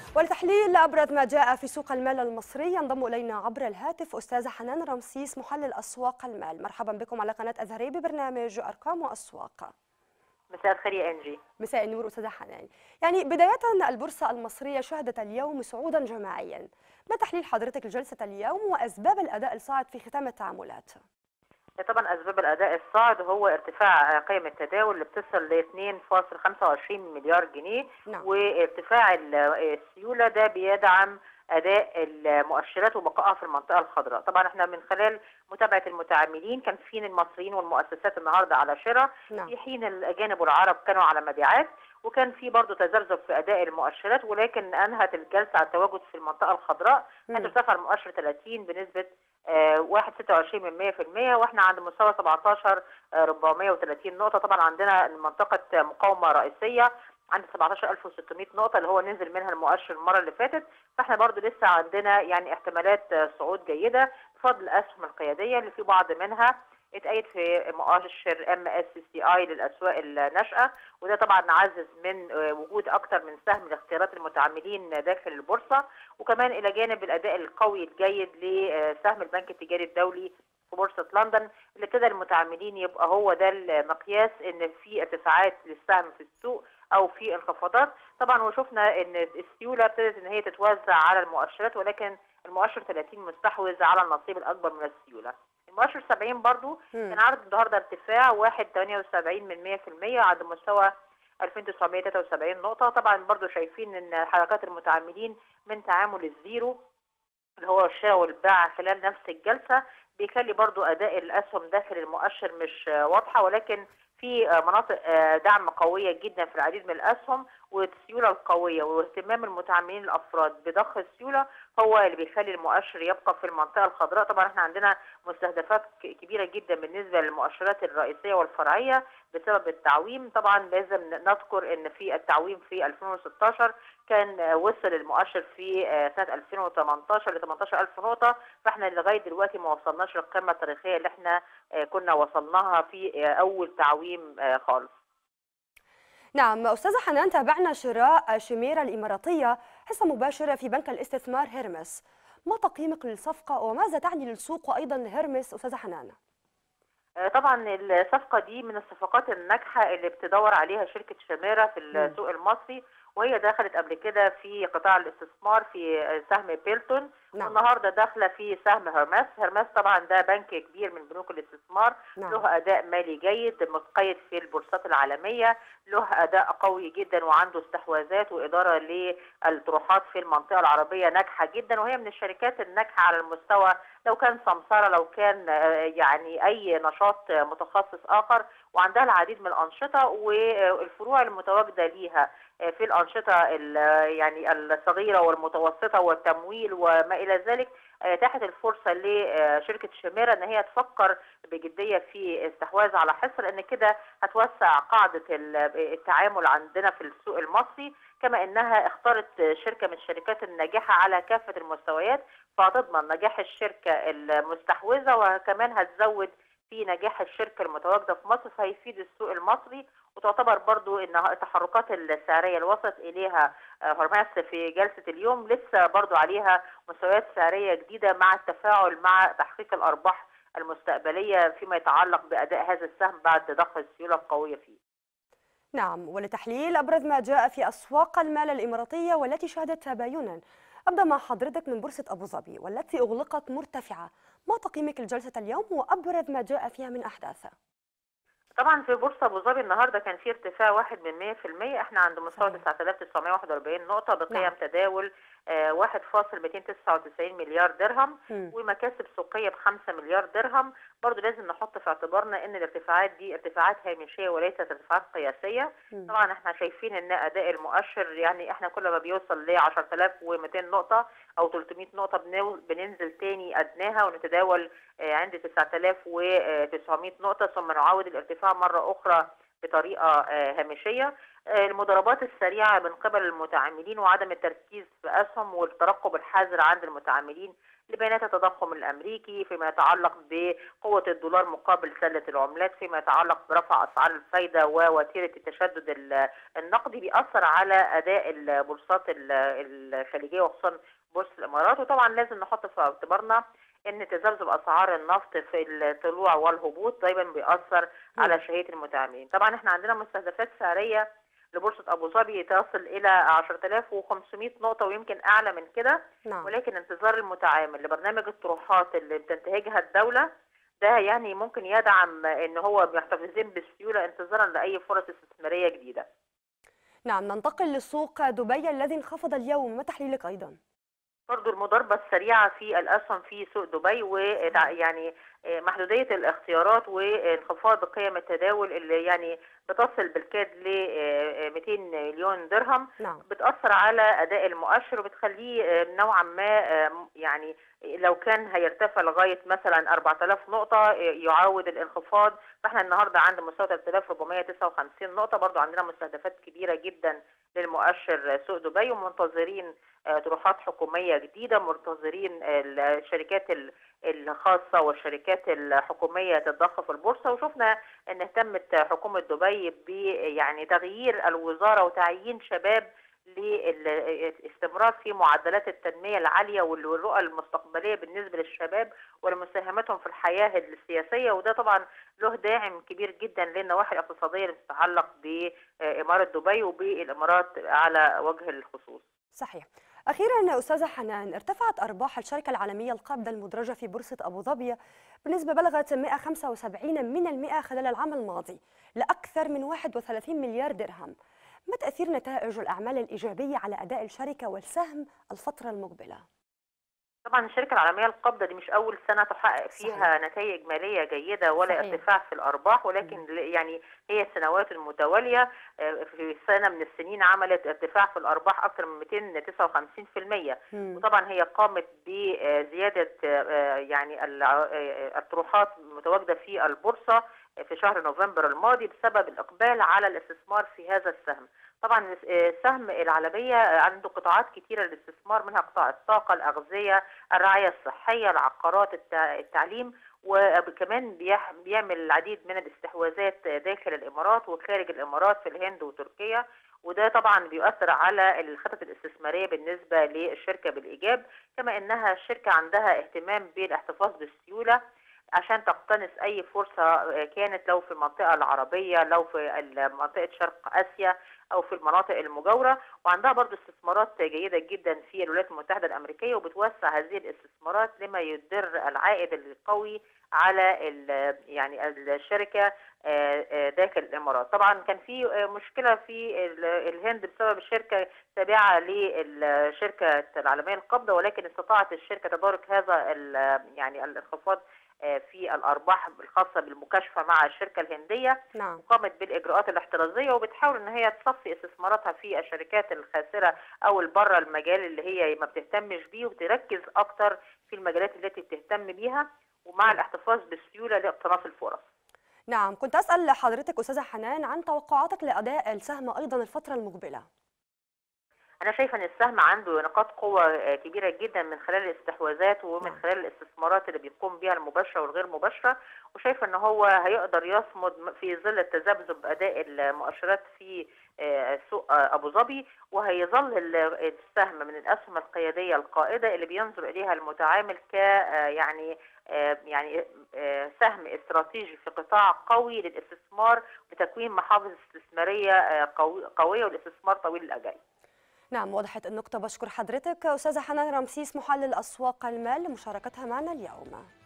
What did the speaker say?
ولتحليل أبرز ما جاء في سوق المال المصري ينضم إلينا عبر الهاتف أستاذة حنان رمسيس محلل أسواق المال مرحبا بكم على قناة أزهري ببرنامج أرقام وأسواق مساء الخير يا انجي مساء النور أستاذة حنان يعني بداية البورصة المصرية شهدت اليوم صعودا جماعيا ما تحليل حضرتك لجلسة اليوم وأسباب الأداء الصاعد في ختام التعاملات؟ طبعا اسباب الاداء الصاعد هو ارتفاع قيم التداول اللي بتصل ل 2.25 مليار جنيه نعم. وارتفاع السيوله ده بيدعم اداء المؤشرات وبقائها في المنطقه الخضراء طبعا احنا من خلال متابعه المتعاملين كان في المصريين والمؤسسات النهارده على شراء نعم. في حين الاجانب والعرب كانوا على مبيعات وكان في برضه تذبذب في اداء المؤشرات ولكن انهت الجلسه على التواجد في المنطقه الخضراء مم. حيث ارتفع المؤشر 30 بنسبه آه، 1.26 من 100% واحنا عند مستوى 17 آه، 430 نقطه طبعا عندنا منطقه مقاومه رئيسيه عند 17600 نقطه اللي هو نزل منها المؤشر المره اللي فاتت فاحنا برضو لسه عندنا يعني احتمالات آه، صعود جيده بفضل الاسهم القياديه اللي في بعض منها اتأيد في مؤشر ام اس سي اي للاسواق الناشئه وده طبعا عزز من آه، وجود اكتر من سهم لاختيارات المتعاملين داخل البورصه وكمان الى جانب الاداء القوي الجيد لسهم البنك التجاري الدولي في بورصه لندن اللي ابتدى المتعاملين يبقى هو ده المقياس ان في ارتفاعات للسهم في السوق او في انخفاضات طبعا وشفنا ان السيوله ابتدت ان هي تتوزع على المؤشرات ولكن المؤشر 30 مستحوذ على النصيب الاكبر من السيوله المؤشر 70 برضو مم. كان عرض النهارده ارتفاع 1.78 من 100% عند مستوى 2973 نقطة طبعا برضو شايفين ان حركات المتعاملين من تعامل الزيرو اللي هو الشراء والبيع خلال نفس الجلسة بيخلي برضو أداء الأسهم داخل المؤشر مش آه، واضحة ولكن في آه، مناطق آه، دعم قوية جدا في العديد من الأسهم والسيولة القوية واهتمام المتعاملين الأفراد بضخ السيولة هو اللي بيخلي المؤشر يبقى في المنطقة الخضراء طبعا احنا عندنا مستهدفات ك- كبيرة جدا بالنسبة للمؤشرات الرئيسية والفرعية بسبب التعويم طبعا لازم نذكر ان في التعويم في 2016 كان آه، وصل المؤشر في آه، سنة 2018 ل 18000 نقطة فاحنا لغاية دلوقتي ما وصلناش للقمة التاريخية اللي احنا آه، كنا وصلناها في آه، أول تعويم آه، خالص نعم أستاذة حنان تابعنا شراء شميرة الإماراتية حصة مباشرة في بنك الاستثمار هيرمس ما تقييمك للصفقة وماذا تعني للسوق وأيضا لهيرمس أستاذة حنان؟ آه، طبعا الصفقة دي من الصفقات الناجحة اللي بتدور عليها شركة شميرة في السوق المصري وهي دخلت قبل كده في قطاع الاستثمار في آه، سهم بيلتون نعم. والنهارده داخله في سهم هرمس هرمس طبعا ده بنك كبير من بنوك الاستثمار نعم. له اداء مالي جيد متقيد في البورصات العالميه له اداء قوي جدا وعنده استحواذات واداره للطروحات في المنطقه العربيه ناجحه جدا وهي من الشركات الناجحه على المستوى لو كان سمساره لو كان آه، يعني اي نشاط آه، متخصص اخر وعندها العديد من الانشطه والفروع المتواجده ليها آه، في الانشطه ال- يعني الصغيره والمتوسطه والتمويل وما الى ذلك آه، اتاحت الفرصه لشركه شميره ان هي تفكر بجديه في استحواذ على حصر لان كده هتوسع قاعده ال- التعامل عندنا في السوق المصري كما انها اختارت شركه من الشركات الناجحه على كافه المستويات فهتضمن نجاح الشركه المستحوذه وكمان هتزود في نجاح الشركه المتواجده في مصر فهيفيد السوق المصري وتعتبر برضو ان التحركات السعريه اللي وصلت اليها آه، هرمس في جلسه اليوم لسه برضو عليها مستويات سعريه جديده مع التفاعل مع تحقيق الارباح المستقبليه فيما يتعلق باداء هذا السهم بعد ضخ السيوله القويه فيه. نعم ولتحليل أبرز ما جاء في أسواق المال الإماراتية والتي شهدت تباينا أبدأ مع حضرتك من بورصة أبو ظبي والتي أغلقت مرتفعة ما تقييمك لجلسة اليوم وأبرز ما جاء فيها من أحداث؟ طبعا في بورصه ابو ظبي النهارده كان في ارتفاع واحد من 100% احنا عند مستوى صحيح. 9941 نقطه بقيم نعم. تداول آه، 1.299 مليار درهم مم. ومكاسب سوقيه ب 5 مليار درهم برضو لازم نحط في اعتبارنا ان الارتفاعات دي ارتفاعات هامشيه وليست ارتفاعات قياسيه مم. طبعا احنا شايفين ان اداء المؤشر يعني احنا كل ما بيوصل ل 10200 نقطه او 300 نقطه بنو- بننزل تاني ادناها ونتداول آه، عند 9900 نقطه ثم نعاود الارتفاع مره اخرى بطريقه آه، هامشيه المضاربات السريعه من قبل المتعاملين وعدم التركيز في اسهم والترقب الحذر عند المتعاملين لبيانات التضخم الامريكي فيما يتعلق بقوه الدولار مقابل سله العملات فيما يتعلق برفع اسعار الفايده ووتيره التشدد النقدي بيأثر على اداء البورصات الخليجيه وخصوصا بورصه الامارات وطبعا لازم نحط في اعتبارنا ان تذبذب اسعار النفط في الطلوع والهبوط دايما بيأثر على شهيه المتعاملين طبعا احنا عندنا مستهدفات سعريه لبورصه ابو ظبي تصل الى 10500 نقطه ويمكن اعلى من كده نعم. ولكن انتظار المتعامل لبرنامج الطروحات اللي بتنتهجها الدوله ده يعني ممكن يدعم ان هو محتفظين بالسيوله انتظارا لاي فرص استثماريه جديده نعم ننتقل لسوق دبي الذي انخفض اليوم ما تحليلك ايضا برضو المضاربة السريعة في الأسهم في سوق دبي ويعني محدودية الاختيارات وانخفاض قيم التداول اللي يعني بتصل بالكاد ل 200 مليون درهم نعم. بتأثر على أداء المؤشر وبتخليه نوعا ما يعني لو كان هيرتفع لغاية مثلا 4000 نقطة يعاود الانخفاض فاحنا النهاردة عند مستوى 3459 نقطة برضو عندنا مستهدفات كبيرة جدا للمؤشر سوق دبي ومنتظرين طروحات حكومية جديدة منتظرين الشركات الخاصة والشركات الحكومية تتضخ في البورصة وشفنا ان اهتمت حكومة دبي ب يعني تغيير الوزارة وتعيين شباب للاستمرار في معدلات التنمية العالية والرؤى المستقبلية بالنسبة للشباب ولمساهمتهم في الحياة السياسية وده طبعا له داعم كبير جدا للنواحي الاقتصادية اللي بتتعلق بإمارة دبي وبالإمارات على وجه الخصوص صحيح أخيرا أستاذة حنان ارتفعت أرباح الشركة العالمية القابضة المدرجة في بورصة أبو ظبي بنسبة بلغت 175 من المئة خلال العام الماضي لأكثر من 31 مليار درهم ما تأثير نتائج الأعمال الإيجابية على أداء الشركة والسهم الفترة المقبلة؟ طبعا الشركه العالميه القابضه دي مش اول سنه تحقق فيها صحيح. نتائج ماليه جيده ولا صحيح. ارتفاع في الارباح ولكن يعني هي السنوات المتواليه في سنه من السنين عملت ارتفاع في الارباح اكثر من 259% مم. وطبعا هي قامت بزياده يعني الطروحات المتواجده في البورصه في شهر نوفمبر الماضي بسبب الاقبال على الاستثمار في هذا السهم طبعا سهم العالمية عنده قطاعات كثيرة للاستثمار منها قطاع الطاقة الأغذية الرعاية الصحية العقارات التعليم وكمان بيعمل العديد من الاستحواذات داخل الإمارات وخارج الإمارات في الهند وتركيا وده طبعا بيؤثر على الخطط الاستثماريه بالنسبه للشركه بالايجاب كما انها الشركه عندها اهتمام بالاحتفاظ بالسيوله عشان تقتنص اي فرصه كانت لو في المنطقه العربيه لو في منطقه شرق اسيا او في المناطق المجاوره وعندها برضو استثمارات جيده جدا في الولايات المتحده الامريكيه وبتوسع هذه الاستثمارات لما يدر العائد القوي على يعني الشركه داخل الامارات طبعا كان في مشكله في الهند بسبب الشركه تابعه للشركه العالميه القابضه ولكن استطاعت الشركه تدارك هذا يعني الانخفاض في الارباح الخاصه بالمكاشفه مع الشركه الهنديه نعم. وقامت بالاجراءات الاحترازيه وبتحاول ان هي تصفي استثماراتها في الشركات الخاسره او البره المجال اللي هي ما بتهتمش بيه وبتركز اكتر في المجالات التي بتهتم بيها ومع الاحتفاظ بالسيوله لاقتناص الفرص. نعم كنت اسال حضرتك استاذه حنان عن توقعاتك لاداء السهم ايضا الفتره المقبله. انا شايفه ان السهم عنده نقاط قوه كبيره جدا من خلال الاستحواذات ومن خلال الاستثمارات اللي بيقوم بها المباشره والغير مباشره وشايفه ان هو هيقدر يصمد في ظل التذبذب اداء المؤشرات في سوق ابو ظبي وهيظل السهم من الاسهم القياديه القائده اللي بينظر اليها المتعامل ك يعني يعني سهم استراتيجي في قطاع قوي للاستثمار وتكوين محافظ استثماريه قويه والاستثمار طويل الاجل. نعم وضحت النقطة بشكر حضرتك أستاذة حنان رمسيس محلل أسواق المال لمشاركتها معنا اليوم